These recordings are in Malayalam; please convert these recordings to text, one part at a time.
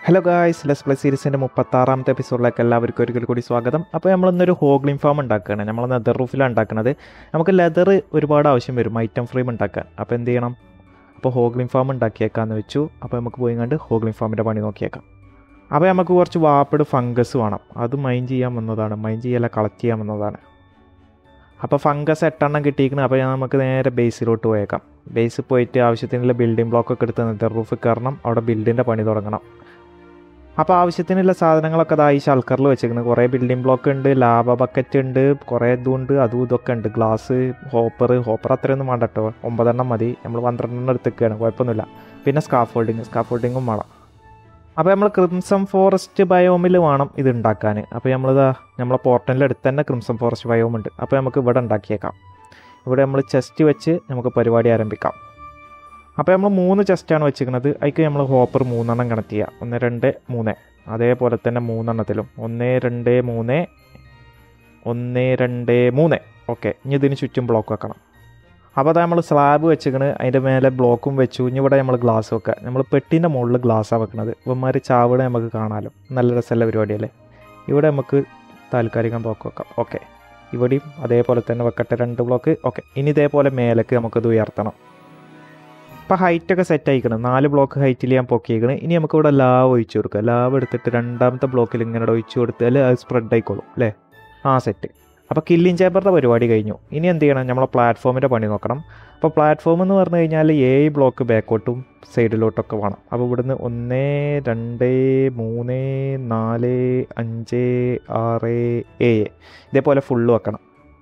ഹലോ ഗായ്സ് ലെസ് പ്ലസ് സീരീസിൻ്റെ മുപ്പത്താറാമത്തെ എപ്പിസോഡിലേക്ക് എല്ലാവർക്കും ഒരിക്കൽ കൂടി സ്വാഗതം അപ്പോൾ നമ്മൾ ഇന്നൊരു ഹോഗ്ലിം ഫാം ഉണ്ടാക്കുകയാണ് നമ്മൾ ലെതർ റൂഫിലാണ് ഉണ്ടാക്കുന്നത് നമുക്ക് ലെതർ ഒരുപാട് ആവശ്യം വരും ഐറ്റം ഫ്രെയിം ഉണ്ടാക്കാൻ അപ്പോൾ എന്ത് ചെയ്യണം അപ്പോൾ ഹോഗ്ലിം ഫാം ഉണ്ടാക്കിയേക്കാന്ന് വെച്ചു അപ്പോൾ നമുക്ക് പോയി കണ്ട് ഹോഗ്ലിം ഫാമിൻ്റെ പണി നോക്കിയേക്കാം അപ്പോൾ നമുക്ക് കുറച്ച് വാപ്പിഡ് ഫംഗസ് വേണം അത് മൈൻഡ് ചെയ്യാൻ വന്നതാണ് മൈൻഡ് ചെയ്യല്ല കളക്ട് ചെയ്യാൻ വന്നതാണ് അപ്പോൾ ഫംഗസ് എട്ടെണ്ണം കിട്ടിയിരിക്കുന്നത് അപ്പോൾ നമുക്ക് നേരെ ബേസിലോട്ട് പോയേക്കാം ബേസിൽ പോയിട്ട് ആവശ്യത്തിനുള്ള ബിൽഡിംഗ് ബ്ലോക്കൊക്കെ എടുത്ത് നെതർ റൂഫ് കയറണം അവിടെ ബിൽഡിൻ്റെ പണി തുടങ്ങണം അപ്പോൾ ആവശ്യത്തിനുള്ള സാധനങ്ങളൊക്കെ അതാ ഈ ഷൾക്കറിൽ വെച്ചേക്കുന്നത് കുറേ ബിൽഡിംഗ് ബ്ലോക്ക് ഉണ്ട് ലാവ ബക്കറ്റ് ഉണ്ട് കുറേ ഇതുണ്ട് അതും ഇതൊക്കെ ഉണ്ട് ഗ്ലാസ് ഹോപ്പർ ഹോപ്പർ അത്രയൊന്നും വേണ്ട കേട്ടോ ഒമ്പതെണ്ണം മതി നമ്മൾ പന്ത്രണ്ടെണ്ണം എടുത്തേക്കാണ് കുഴപ്പമൊന്നുമില്ല പിന്നെ സ്കാഫ് ഹോൾഡിങ് സ്കാഫ് ഹോൾഡിങ്ങും വേണം അപ്പോൾ നമ്മൾ ക്രിംസം ഫോറസ്റ്റ് ബയോമിൽ വേണം ഇത് ഉണ്ടാക്കാൻ അപ്പോൾ നമ്മളിതാ നമ്മളെ പോർട്ടലിൻ്റെ അടുത്ത് തന്നെ ക്രിംസം ഫോറസ്റ്റ് ബയോം ഉണ്ട് അപ്പോൾ നമുക്ക് ഇവിടെ ഉണ്ടാക്കിയേക്കാം ഇവിടെ നമ്മൾ ചെസ്റ്റ് വെച്ച് നമുക്ക് പരിപാടി ആരംഭിക്കാം അപ്പോൾ നമ്മൾ മൂന്ന് ചെസ്റ്റാണ് വെച്ചിരിക്കുന്നത് അതിക്ക് നമ്മൾ ഹോപ്പർ മൂന്നെണ്ണം കണക്ട് ചെയ്യുക ഒന്ന് രണ്ട് മൂന്ന് അതേപോലെ തന്നെ മൂന്നെണ്ണത്തിലും ഒന്ന് രണ്ട് മൂന്ന് ഒന്ന് രണ്ട് മൂന്ന് ഓക്കെ ഇനി ഇതിന് ചുറ്റും ബ്ലോക്ക് വെക്കണം അപ്പോൾ അത് നമ്മൾ സ്ലാബ് വെച്ചിക്കണ് അതിൻ്റെ മേലെ ബ്ലോക്കും വെച്ചു ഇനി ഇവിടെ നമ്മൾ ഗ്ലാസ് വെക്കുക നമ്മൾ പെട്ടിൻ്റെ മുകളിൽ ഗ്ലാസ്സാണ് വെക്കുന്നത് ഇവന്മാർ ചാവിടെ നമുക്ക് കാണാമല്ലോ നല്ല രസമുള്ള പരിപാടിയല്ലേ ഇവിടെ നമുക്ക് താൽക്കാലികം ബ്ലോക്ക് വെക്കാം ഓക്കെ ഇവിടെയും അതേപോലെ തന്നെ വെക്കട്ടെ രണ്ട് ബ്ലോക്ക് ഓക്കെ ഇനി ഇതേപോലെ മേലേക്ക് നമുക്കത് ഉയർത്തണം ഇപ്പോൾ ഹൈറ്റൊക്കെ സെറ്റ് ആയിക്കണം നാല് ബ്ലോക്ക് ഹൈറ്റിൽ ഞാൻ പൊക്കിയേക്കണം ഇനി നമുക്ക് ഇവിടെ ലാവ് ഒഴിച്ചു കൊടുക്കുക ലാവ് എടുത്തിട്ട് രണ്ടാമത്തെ ബ്ലോക്കിൽ ഇങ്ങനെ ഒഴിച്ചു കൊടുത്താൽ അത് സ്പ്രെഡ് ആയിക്കോളും അല്ലേ ആ സെറ്റ് അപ്പോൾ കില്ലിങ് ചേമ്പറിൻ്റെ പരിപാടി കഴിഞ്ഞു ഇനി എന്ത് ചെയ്യണം നമ്മളെ പ്ലാറ്റ്ഫോമിൻ്റെ പണി നോക്കണം അപ്പോൾ പ്ലാറ്റ്ഫോം എന്ന് പറഞ്ഞു കഴിഞ്ഞാൽ ഏഴ് ബ്ലോക്ക് ബാക്കോട്ടും സൈഡിലോട്ടൊക്കെ വേണം അപ്പോൾ ഇവിടുന്ന് ഒന്ന് രണ്ട് മൂന്ന് നാല് അഞ്ച് ആറ് ഏഴ് ഇതേപോലെ ഫുള്ള് വെക്കണം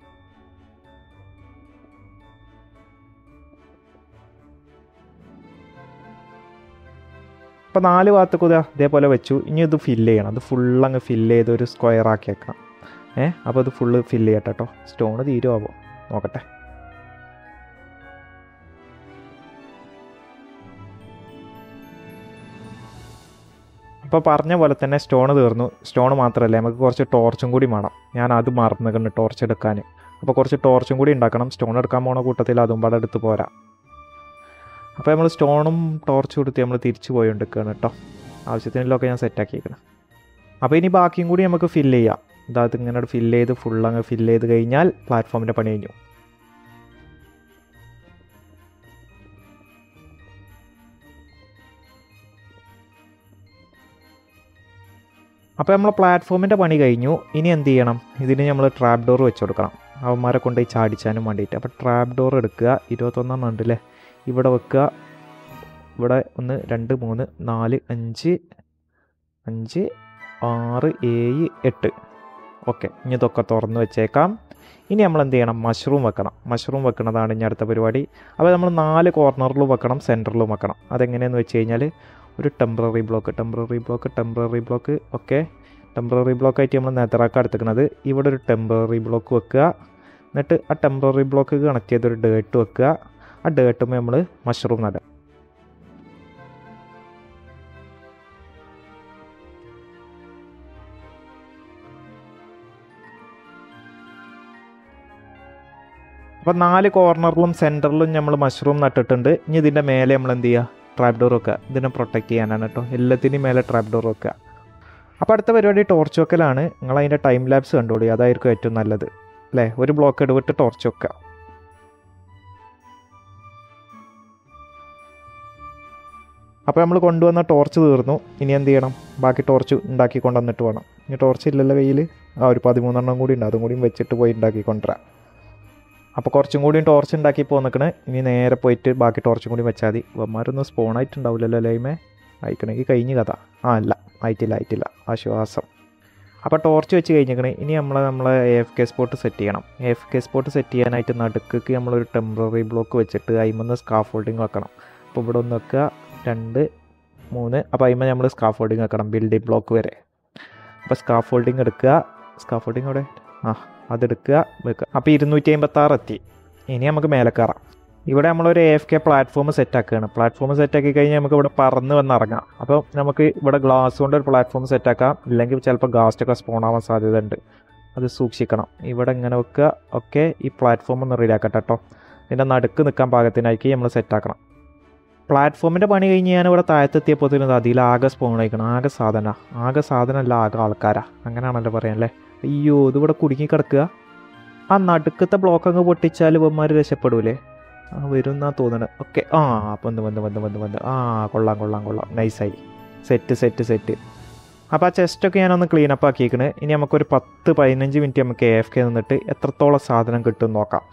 അപ്പോൾ നാല് ഭാഗത്തേക്കും ഇതാ ഇതേപോലെ വെച്ചു ഇനി ഇത് ഫില്ല് ചെയ്യണം അത് ഫുള്ള് അങ്ങ് ഫില്ല് ചെയ്ത് ഒരു സ്ക്വയർ ആക്കി വെക്കണം ഏ അപ്പോൾ അത് ഫുള്ള് ഫില്ല് ചെയ്യട്ടെ കേട്ടോ സ്റ്റോണ് തീരുമാവോ നോക്കട്ടെ അപ്പോൾ പറഞ്ഞ പോലെ തന്നെ സ്റ്റോൺ തീർന്നു സ്റ്റോൺ മാത്രമല്ല നമുക്ക് കുറച്ച് ടോർച്ചും കൂടി വേണം ഞാൻ അത് മറന്നിട്ടുണ്ട് ടോർച്ച് എടുക്കാൻ അപ്പോൾ കുറച്ച് ടോർച്ചും കൂടി ഉണ്ടാക്കണം സ്റ്റോൺ എടുക്കാൻ പോണ കൂട്ടത്തിൽ അതും പാടെ എടുത്ത് പോരാ അപ്പോൾ നമ്മൾ സ്റ്റോണും ടോർച്ചും എടുത്ത് നമ്മൾ തിരിച്ചു പോയിക്കൊണ്ടിരിക്കുകയാണ് കേട്ടോ ആവശ്യത്തിനുള്ളതൊക്കെ ഞാൻ സെറ്റാക്കിയിരിക്കണം അപ്പോൾ ഇനി ബാക്കിയും കൂടി നമുക്ക് ഫില്ല് ചെയ്യാം ഇതാത് ഇങ്ങനെ ഫില്ല് ചെയ്ത് ഫുൾ അങ്ങ് ഫില്ല് ചെയ്ത് കഴിഞ്ഞാൽ പ്ലാറ്റ്ഫോമിൻ്റെ പണി കഴിഞ്ഞു അപ്പോൾ നമ്മൾ പ്ലാറ്റ്ഫോമിൻ്റെ പണി കഴിഞ്ഞു ഇനി എന്ത് ചെയ്യണം ഇതിന് നമ്മൾ ട്രാപ്പ് ഡോർ വെച്ച് കൊടുക്കണം അവന്മാരെ കൊണ്ടുപോയി ചാടിച്ചാനും വേണ്ടിയിട്ട് അപ്പോൾ ട്രാപ്പ് ഡോർ എടുക്കുക ഇരുപത്തൊന്നെണ്ണം ഉണ്ട് അല്ലേ ഇവിടെ വെക്കുക ഇവിടെ ഒന്ന് രണ്ട് മൂന്ന് നാല് അഞ്ച് അഞ്ച് ആറ് ഏഴ് എട്ട് ഓക്കെ ഇനി ഇതൊക്കെ തുറന്ന് വെച്ചേക്കാം ഇനി നമ്മൾ എന്ത് ചെയ്യണം മഷ്റൂം വെക്കണം മഷ്റൂം വെക്കുന്നതാണ് ഇനി അടുത്ത പരിപാടി അപ്പോൾ നമ്മൾ നാല് കോർണറിലും വെക്കണം സെൻറ്ററിലും വെക്കണം അതെങ്ങനെയെന്ന് വെച്ച് കഴിഞ്ഞാൽ ഒരു temporary block temporary block temporary block okay temporary ബ്ലോക്കായിട്ട് നമ്മൾ നെതറാക്ക എടുക്കുന്നത് ഇവിടെ ഒരു ടെമ്പററി ബ്ലോക്ക് വെക്കുക എന്നിട്ട് ആ ടെമ്പററി ബ്ലോക്ക് കണക്ട് ചെയ്തൊരു ഡേട്ട് വെക്കുക ആ ഡേട്ടുമ്പോൾ നമ്മൾ മഷ്റൂം നടുക അപ്പോൾ നാല് കോർണറിലും സെൻറ്ററിലും നമ്മൾ മഷ്റൂം നട്ടിട്ടുണ്ട് ഇനി ഇതിൻ്റെ മേലെ നമ്മൾ എന്ത് ചെയ്യുക ട്രാപ്പ് ഡോർ വെക്കുക ഇതിനെ പ്രൊട്ടക്റ്റ് ചെയ്യാനാണ് കേട്ടോ എല്ലാത്തിനും മേലെ ട്രാപ്പ് ഡോർ വെക്കുക അപ്പോൾ അടുത്ത പരിപാടി ടോർച്ച് വെക്കലാണ് നിങ്ങൾ അതിൻ്റെ ടൈം ലാബ്സ് കണ്ടുപിടി അതായിരിക്കും ഏറ്റവും നല്ലത് അല്ലേ ഒരു ബ്ലോക്ക് ഇടവിട്ട് ടോർച്ച് വെക്കുക അപ്പോൾ നമ്മൾ കൊണ്ടുവന്ന ടോർച്ച് തീർന്നു ഇനി എന്ത് ചെയ്യണം ബാക്കി ടോർച്ച് ഉണ്ടാക്കി കൊണ്ടുവന്നിട്ട് വേണം ഇനി ടോർച്ച് ഇല്ലല്ലോ കയ്യിൽ ആ ഒരു പതിമൂന്നെണ്ണം കൂടി ഉണ്ട് അതും കൂടിയും വെച്ചിട്ട് പോയി ഉണ്ടാക്കി കൊണ്ടുവരാം അപ്പോൾ കുറച്ചും കൂടിയും ടോർച്ച് ഉണ്ടാക്കി പോന്നിക്കണ് ഇനി നേരെ പോയിട്ട് ബാക്കി ടോർച്ചും കൂടി വെച്ചാൽ മതി ഇവന്മാരൊന്നും സ്പോൺ ആയിട്ടുണ്ടാവില്ലല്ലോ ലൈമേ അയക്കണമെങ്കിൽ കഴിഞ്ഞ് കഥ ആ അല്ല ആയിട്ടില്ല ആയിട്ടില്ല ആശ്വാസം അപ്പോൾ ടോർച്ച് വെച്ച് കഴിഞ്ഞിരിക്കണേ ഇനി നമ്മൾ നമ്മളെ A F K spot set ചെയ്യണം A F K spot set ചെയ്യാനായിട്ട് നടുക്ക് നമ്മളൊരു ടെമ്പററി ബ്ലോക്ക് വെച്ചിട്ട് അതിമെന്ന് സ്കാഫ് ഹോൾഡിങ് വെക്കണം അപ്പോൾ ഇവിടെ ഒന്ന് വെക്കുക രണ്ട് മൂന്ന് അപ്പോൾ അതിന്മേൽ നമ്മൾ സ്കാഫ് ഹോൾഡിങ് വെക്കണം ബിൽഡിംഗ് ബ്ലോക്ക് വരെ അപ്പോൾ സ്കാഫ് ഹോൾഡിങ് എടുക്കുക സ്കാഫ് ഹോൾഡിങ് അവിടെ ആ അതെടുക്കുക വെക്കുക അപ്പോൾ ഇരുന്നൂറ്റി അമ്പത്താറ് എത്തി ഇനി നമുക്ക് മേലെ കയറാം ഇവിടെ നമ്മളൊരു A F K platform set ആക്കുകയാണ് പ്ലാറ്റ്ഫോം സെറ്റ് ആക്കി കഴിഞ്ഞാൽ നമുക്ക് ഇവിടെ പറന്ന് വന്ന് ഇറങ്ങാം അപ്പോൾ നമുക്ക് ഇവിടെ ഗ്ലാസ് കൊണ്ട് ഒരു പ്ലാറ്റ്ഫോം സെറ്റ് ആക്കാം ഇല്ലെങ്കിൽ ചിലപ്പോൾ ഗാസ്റ്റ് ഒക്കെ സ്പോൺ ആവാൻ സാധ്യതയുണ്ട് അത് സൂക്ഷിക്കണം ഇവിടെ ഇങ്ങനെ വെക്കുക ഒക്കെ ഈ പ്ലാറ്റ്ഫോം ഒന്ന് റെഡിയാക്കട്ടെ കേട്ടോ ഇതിൻ്റെ നടുക്ക് നിൽക്കാൻ പാകത്തിനാക്കി നമ്മൾ സെറ്റ് ആക്കണം പ്ലാറ്റ്ഫോമിൻ്റെ പണി കഴിഞ്ഞ് ഞാൻ ഇവിടെ താഴത്തെത്തിയപ്പോൾ തന്നെ അതിൽ ആകെ സ്പോൺ അയക്കണം ആകെ സാധന ആകെ സാധനമല്ല ആകെ ആൾക്കാരാ അങ്ങനെയാണല്ലോ പറയാനല്ലേ അയ്യോ ഇതിവിടെ കുടുങ്ങി കിടക്കുക ആ നടുക്കത്തെ ബ്ലോക്ക് അങ്ങ് പൊട്ടിച്ചാൽ ഇവന്മാർ രക്ഷപ്പെടൂലേ ആ വരും എന്നാ തോന്നണത് ഓക്കെ ആ വന്ന് വന്ന് വന്ന് വന്ന് വന്ന് ആ കൊള്ളാം കൊള്ളാം കൊള്ളാം നൈസായി സെറ്റ് സെറ്റ് സെറ്റ് അപ്പോൾ ആ ചെസ്റ്റൊക്കെ ഞാനൊന്ന് ക്ലീൻ അപ്പ് ആക്കിയേക്കണ് ഇനി നമുക്കൊരു പത്ത് പതിനഞ്ച് മിനിറ്റ് നമുക്ക് എ എഫ് കെ നിന്നിട്ട് എത്രത്തോളം സാധനം കിട്ടും എന്ന് നോക്കാം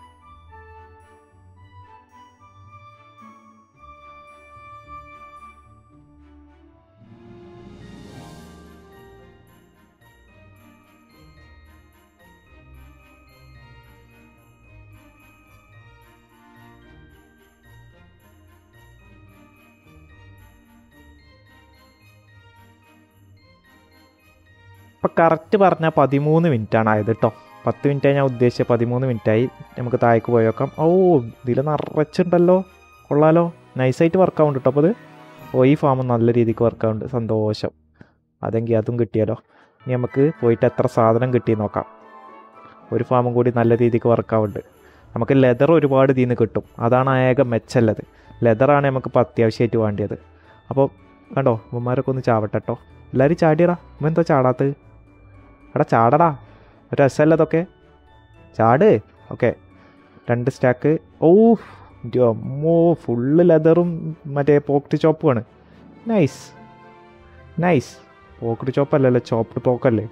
ഇപ്പം കറക്റ്റ് പറഞ്ഞാൽ പതിമൂന്ന് മിനിറ്റാണ് ആയത് കേട്ടോ പത്ത് മിനിറ്റായി ഞാൻ ഉദ്ദേശിച്ച പതിമൂന്ന് മിനിറ്റായി നമുക്ക് താഴേക്ക് പോയി നോക്കാം ഓ ഇതിൽ നിറച്ചുണ്ടല്ലോ കൊള്ളാലോ നൈസായിട്ട് വർക്ക് ആവുന്നുണ്ട് കേട്ടോ അപ്പോൾ അത് ഓ ഈ ഫാം നല്ല രീതിക്ക് വർക്ക് ആവുന്നുണ്ട് സന്തോഷം അതെങ്കിൽ അതും കിട്ടിയാലോ ഇനി നമുക്ക് പോയിട്ട് എത്ര സാധനം കിട്ടി നോക്കാം ഒരു ഫാമും കൂടി നല്ല രീതിക്ക് വർക്ക് ആവുന്നുണ്ട് നമുക്ക് ലെതർ ഒരുപാട് ഇതിൽ നിന്ന് കിട്ടും അതാണ് ഏക മെച്ചല്ലത് ലെതറാണ് നമുക്കിപ്പോൾ അത്യാവശ്യമായിട്ട് വേണ്ടിയത് അപ്പോൾ കണ്ടോ ഉമ്മമാരൊക്കെ ഒന്ന് ചാവട്ടെ കേട്ടോ എല്ലാവരും ചാടിയടാ ഉമ്മ എന്തോ ചാടാത്തത് എടാ ചാടടാ ഒരു രസമല്ല അതൊക്കെ ചാട് ഓക്കെ രണ്ട് സ്റ്റാക്ക് ഓ അമ്മോ ഫുള്ള് ലെതറും മറ്റേ പോക്കറ്റ് ചോപ്പുമാണ് നൈസ് നൈസ് പോക്കറ്റ് ചോപ്പല്ലല്ലോ ചോപ്ഡ് പോക്കല്ലേ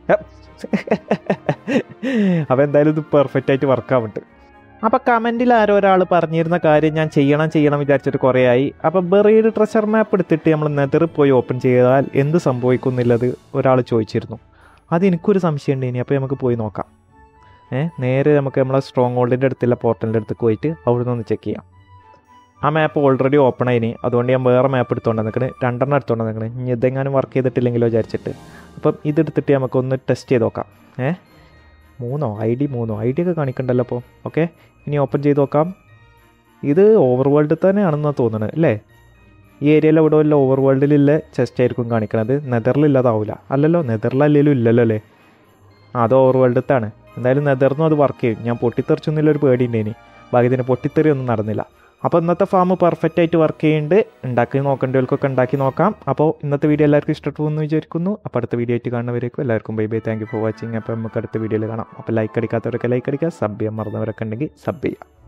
അപ്പോൾ എന്തായാലും ഇത് പെർഫെക്റ്റ് ആയിട്ട് വർക്ക് ആവുന്നുണ്ട് അപ്പോൾ കമൻറ്റിൽ ആരോ ഒരാൾ പറഞ്ഞിരുന്ന കാര്യം ഞാൻ ചെയ്യണം ചെയ്യണം വിചാരിച്ചിട്ട് കുറേ ആയി അപ്പോൾ ബെറീഡ് ട്രഷർ മാപ്പ് എടുത്തിട്ട് നമ്മൾ നെതറിൽ പോയി ഓപ്പൺ ചെയ്താൽ എന്ത് സംഭവിക്കുന്നില്ലത് ഒരാൾ ചോദിച്ചിരുന്നു അത് എനിക്കൊരു സംശയം ഉണ്ട് ഇനി അപ്പോൾ നമുക്ക് പോയി നോക്കാം ഏ നേരെ നമുക്ക് നമ്മളെ സ്ട്രോങ് ഹോൾഡിൻ്റെ അടുത്തുള്ള പോർട്ടലിൻ്റെ അടുത്ത് പോയിട്ട് അവിടെ നിന്ന് ഒന്ന് ചെക്ക് ചെയ്യാം ആ മാപ്പ് ഓൾറെഡി ഓപ്പൺ ആയിനി അതുകൊണ്ട് ഞാൻ വേറെ മാപ്പ് എടുത്തുകൊണ്ട് നിൽക്കണേ രണ്ടെണ്ണം എടുത്തുകൊണ്ട് നിൽക്കണേ ഇനി ഇതെങ്ങാനും വർക്ക് ചെയ്തിട്ടില്ലെങ്കിലോ വിചാരിച്ചിട്ട് അപ്പം ഇതെടുത്തിട്ട് നമുക്കൊന്ന് ടെസ്റ്റ് ചെയ്ത് നോക്കാം ഏ മൂന്നോ ഐ ഡി മൂന്നോ ഐ ഡി ഒക്കെ കാണിക്കണ്ടല്ലോ അപ്പോൾ ഓക്കെ ഇനി ഓപ്പൺ ചെയ്ത് നോക്കാം ഇത് ഓവർ വേൾഡിൽ തന്നെയാണെന്നാണ് തോന്നുന്നത് അല്ലേ ഈ ഏരിയയിൽ എവിടെ വല്ല ഓവർ വേൾഡിലുള്ള ചെസ്റ്റ് ആയിരിക്കും കാണിക്കണത് നെതറിലില്ലാതാവില്ല അല്ലല്ലോ നെതറിലല്ലെങ്കിലും ഇല്ലല്ലോ അല്ലേ ആ അത് ഓവർ വേൾഡത്താണ് എന്തായാലും നെതർന്നും അത് വർക്ക് ചെയ്യും ഞാൻ പൊട്ടിത്തെറിച്ചൊന്നുമില്ല ഒരു പേടിയുണ്ട് ഇനി ഭാഗ്യത്തിന് പൊട്ടിത്തെറി ഒന്നും നടന്നില്ല അപ്പോൾ ഇന്നത്തെ ഫാം പെർഫെക്റ്റ് ആയിട്ട് വർക്ക് ചെയ്യുന്നുണ്ട് ഉണ്ടാക്കി നോക്കേണ്ടവർക്കൊക്കെ ഉണ്ടാക്കി നോക്കാം അപ്പോൾ ഇന്നത്തെ വീഡിയോ എല്ലാവർക്കും ഇഷ്ടപ്പെട്ടു എന്ന് വിചാരിക്കുന്നു അപ്പോൾ അടുത്ത വീഡിയോ ആയിട്ട് കാണുന്നവരേക്കും എല്ലാവർക്കും bye bye thank you for watching അപ്പോൾ നമുക്ക് അടുത്ത വീഡിയോയിൽ കാണാം അപ്പോൾ ലൈക്ക് അടിക്കാത്തവരൊക്കെ ലൈക്ക് അടിക്കുക സബ് ചെയ്യാൻ മറന്നവരൊക്കെ ഉണ്ടെങ്കിൽ സബ് ചെയ്യുക